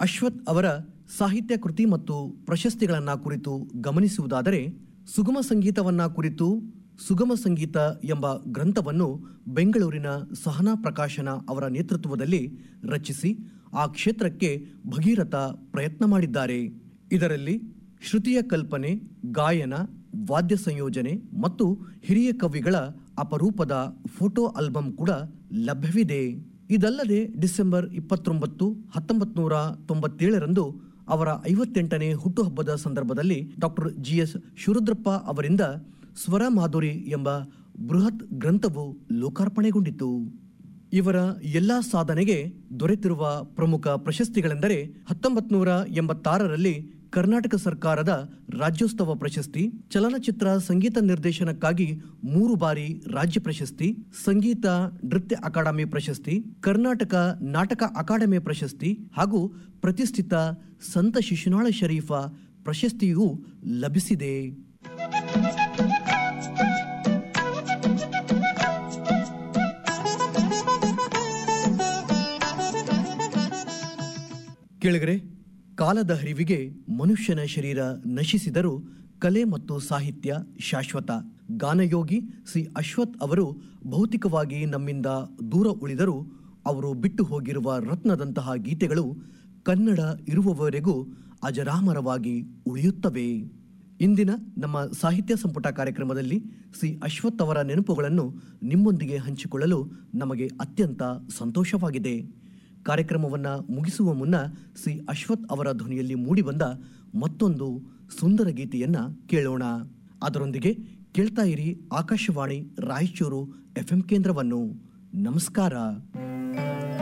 ಅಶ್ವಥ್ ಅವರ ಸಾಹಿತ್ಯ ಕೃತಿ ಮತ್ತು ಪ್ರಶಸ್ತಿಗಳನ್ನ ಕುರಿತು ಗಮನಿಸುವುದಾದರೆ ಸುಗಮ ಸಂಗೀತವನ್ನ ಕುರಿತು ಸುಗಮ ಸಂಗೀತ ಎಂಬ ಗ್ರಂಥವನ್ನು ಬೆಂಗಳೂರಿನ ಸಹನಾ ಪ್ರಕಾಶನ ಅವರ ನೇತೃತ್ವದಲ್ಲಿ ರಚಿಸಿ ಆ ಕ್ಷೇತ್ರಕ್ಕೆ ಭಗೀರಥ ಪ್ರಯತ್ನ ಮಾಡಿದ್ದಾರೆ ಇದರಲ್ಲಿ ಶ್ರುತಿಯ ಕಲ್ಪನೆ ಗಾಯನ ವಾದ್ಯ ಸಂಯೋಜನೆ ಮತ್ತು ಹಿರಿಯ ಕವಿಗಳ ಅಪರೂಪದ ಫೋಟೋ ಆಲ್ಬಮ್ ಕೂಡ ಲಭ್ಯವಿದೆ ಇದಲ್ಲದೆ ಡಿಸೆಂಬರ್ ಇಪ್ಪತ್ತೊಂಬತ್ತು ಹತ್ತೊಂಬತ್ತು ನೂರ ತೊಂಬತ್ತೇಳರಂದು ಅವರ ಐವತ್ತೆಂಟನೇ ಹುಟ್ಟುಹಬ್ಬದ ಸಂದರ್ಭದಲ್ಲಿ ಡಾಕ್ಟರ್ ಜಿ ಎಸ್ ಶಿವರುದ್ರಪ್ಪ ಅವರಿಂದ ಸ್ವರ ಮಾಧುರಿ ಎಂಬ ಬೃಹತ್ ಗ್ರಂಥವು ಲೋಕಾರ್ಪಣೆಗೊಂಡಿತು ಇವರ ಎಲ್ಲಾ ಸಾಧನೆಗೆ ದೊರೆತಿರುವ ಪ್ರಮುಖ ಪ್ರಶಸ್ತಿಗಳೆಂದರೆ ಹತ್ತೊಂಬತ್ತು ನೂರ ಎಂಬತ್ತಾರರಲ್ಲಿ ಕರ್ನಾಟಕ ಸರ್ಕಾರದ ರಾಜ್ಯೋತ್ಸವ ಪ್ರಶಸ್ತಿ ಚಲನಚಿತ್ರ ಸಂಗೀತ ನಿರ್ದೇಶನಕ್ಕಾಗಿ ಮೂರು ಬಾರಿ ರಾಜ್ಯ ಪ್ರಶಸ್ತಿ ಸಂಗೀತ ನೃತ್ಯ ಅಕಾಡೆಮಿ ಪ್ರಶಸ್ತಿ ಕರ್ನಾಟಕ ನಾಟಕ ಅಕಾಡೆಮಿ ಪ್ರಶಸ್ತಿ ಹಾಗೂ ಪ್ರತಿಷ್ಠಿತ ಸಂತ ಶಿಶುನಾಳ ಶರೀಫ ಪ್ರಶಸ್ತಿಯೂ ಲಭಿಸಿದೆ ಕೇಳಿಗರೆ ಕಾಲದ ಹರಿವಿಗೆ ಮನುಷ್ಯನ ಶರೀರ ನಶಿಸಿದರೂ ಕಲೆ ಮತ್ತು ಸಾಹಿತ್ಯ ಶಾಶ್ವತ ಗಾನಯೋಗಿ ಶ್ರೀ ಅಶ್ವಥ್ ಅವರು ಭೌತಿಕವಾಗಿ ನಮ್ಮಿಂದ ದೂರ ಉಳಿದರೂ ಅವರು ಬಿಟ್ಟು ಹೋಗಿರುವ ರತ್ನದಂತಹ ಗೀತೆಗಳು ಕನ್ನಡ ಇರುವವರೆಗೂ ಅಜರಾಮರವಾಗಿ ಉಳಿಯುತ್ತವೆ ಇಂದಿನ ನಮ್ಮ ಸಾಹಿತ್ಯ ಸಂಪುಟ ಕಾರ್ಯಕ್ರಮದಲ್ಲಿ ಶ್ರೀ ಅಶ್ವಥ್ ಅವರ ನೆನಪುಗಳನ್ನು ನಿಮ್ಮೊಂದಿಗೆ ಹಂಚಿಕೊಳ್ಳಲು ನಮಗೆ ಅತ್ಯಂತ ಸಂತೋಷವಾಗಿದೆ ಕಾರ್ಯಕ್ರಮವನ್ನು ಮುಗಿಸುವ ಮುನ್ನ ಶ್ರೀ ಅಶ್ವಥ್ ಅವರ ಧ್ವನಿಯಲ್ಲಿ ಮೂಡಿಬಂದ ಮತ್ತೊಂದು ಸುಂದರ ಗೀತೆಯನ್ನ ಕೇಳೋಣ ಅದರೊಂದಿಗೆ ಕೇಳ್ತಾ ಇರಿ ಆಕಾಶವಾಣಿ ರಾಯಚೂರು ಎಫ್ಎಂ ಕೇಂದ್ರವನ್ನು ನಮಸ್ಕಾರ